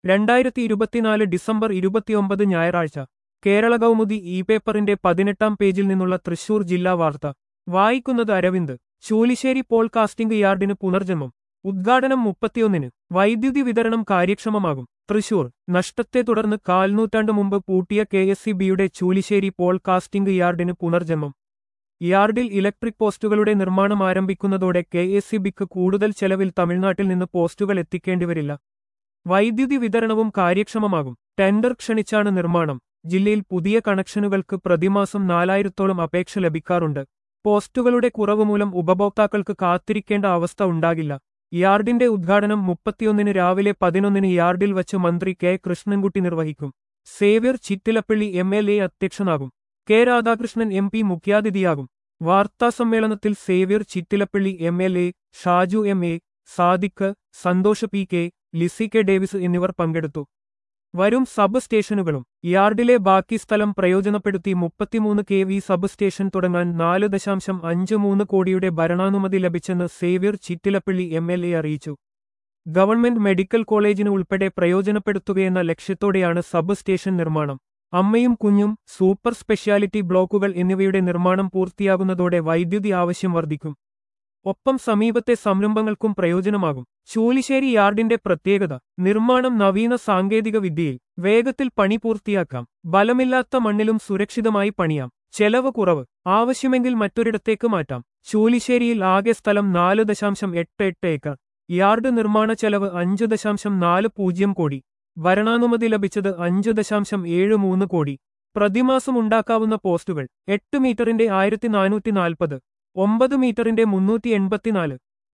രണ്ടായിരത്തി ഇരുപത്തിനാല് ഡിസംബർ ഇരുപത്തിയൊമ്പത് ഞായറാഴ്ച കേരള കൗമുദി ഇ പേപ്പറിന്റെ പതിനെട്ടാം പേജിൽ നിന്നുള്ള തൃശൂർ ജില്ലാ വാർത്ത വായിക്കുന്നത് അരവിന്ദ് ചൂലിശ്ശേരി പോൾ കാസ്റ്റിംഗ് യാർഡിന് പുനർജന്മം ഉദ്ഘാടനം മുപ്പത്തിയൊന്നിന് വൈദ്യുതി വിതരണം കാര്യക്ഷമമാകും തൃശൂർ നഷ്ടത്തെ തുടർന്ന് കാൽനൂറ്റാണ്ട് മുമ്പ് പൂട്ടിയ കെ എസ് സി ബിയുടെ ചൂലിശ്ശേരി പോൾ കാസ്റ്റിംഗ് യാർഡിന് പുനർജന്മം യാർഡിൽ ഇലക്ട്രിക് പോസ്റ്റുകളുടെ നിർമ്മാണം ആരംഭിക്കുന്നതോടെ കെ എസ് സി ബിക്ക് കൂടുതൽ ചെലവിൽ തമിഴ്നാട്ടിൽ നിന്ന് പോസ്റ്റുകൾ എത്തിക്കേണ്ടിവരില്ല വൈദ്യുതി വിതരണവും കാര്യക്ഷമമാകും ടെൻഡർ ക്ഷണിച്ചാണ് നിർമ്മാണം ജില്ലയിൽ പുതിയ കണക്ഷനുകൾക്ക് പ്രതിമാസം നാലായിരത്തോളം അപേക്ഷ ലഭിക്കാറുണ്ട് പോസ്റ്റുകളുടെ കുറവ് മൂലം ഉപഭോക്താക്കൾക്ക് കാത്തിരിക്കേണ്ട അവസ്ഥ ഉണ്ടാകില്ല യാർഡിന്റെ ഉദ്ഘാടനം മുപ്പത്തിയൊന്നിന് രാവിലെ പതിനൊന്നിന് യാർഡിൽ വച്ച് മന്ത്രി കെ കൃഷ്ണൻകുട്ടി നിർവഹിക്കും Xavier Chittilappally M L A അധ്യക്ഷനാകും കെ രാധാകൃഷ്ണൻ എം പി മുഖ്യാതിഥിയാകും വാർത്താസമ്മേളനത്തിൽ Xavier Chittilappally M L A Shaju M A Sadiq Santhosh P K Lissy K Davis എന്നിവർ പങ്കെടുത്തു വരും സബ് സ്റ്റേഷനുകളും യാർഡിലെ ബാക്കി സ്ഥലം പ്രയോജനപ്പെടുത്തി മുപ്പത്തിമൂന്ന് കെ വി സബ് സ്റ്റേഷൻ തുടങ്ങാൻ നാല് ദശാംശം അഞ്ച് മൂന്ന് കോടിയുടെ ഭരണാനുമതി ലഭിച്ചെന്ന് Xavier Chittilappally M L A അറിയിച്ചു ഗവൺമെന്റ് മെഡിക്കൽ കോളേജിന് ഉൾപ്പെടെ പ്രയോജനപ്പെടുത്തുകയെന്ന ലക്ഷ്യത്തോടെയാണ് സബ് സ്റ്റേഷൻ നിർമ്മാണം അമ്മയും കുഞ്ഞും സൂപ്പർ സ്പെഷ്യാലിറ്റി ബ്ലോക്കുകൾ എന്നിവയുടെ നിർമ്മാണം പൂർത്തിയാകുന്നതോടെ വൈദ്യുതി ആവശ്യം വർദ്ധിക്കും ഒപ്പം സമീപത്തെ സംരംഭങ്ങൾക്കും പ്രയോജനമാകും ചൂലിശ്ശേരി യാർഡിന്റെ പ്രത്യേകത നിർമ്മാണം നവീന സാങ്കേതിക വിദ്യയിൽ വേഗത്തിൽ പണി പൂർത്തിയാക്കാം ബലമില്ലാത്ത മണ്ണിലും സുരക്ഷിതമായി പണിയാം ചെലവ് കുറവ് ആവശ്യമെങ്കിൽ മറ്റൊരിടത്തേക്ക് മാറ്റാം ചൂലിശ്ശേരിയിൽ ആകെ സ്ഥലം നാല് ദശാംശം എട്ട് എട്ട് ഏക്കർ യാർഡ് നിർമ്മാണ ചെലവ് അഞ്ച് ദശാംശം നാല് പൂജ്യം കോടി ഭരണാനുമതി ലഭിച്ചത് അഞ്ച് ദശാംശം ഏഴ് മൂന്ന് കോടി പ്രതിമാസം ഉണ്ടാക്കാവുന്ന പോസ്റ്റുകൾ എട്ട് മീറ്ററിന്റെ ആയിരത്തി നാനൂറ്റി നാൽപ്പത് ഒമ്പത് മീറ്ററിന്റെ മുന്നൂറ്റി എൺപത്തിനാല്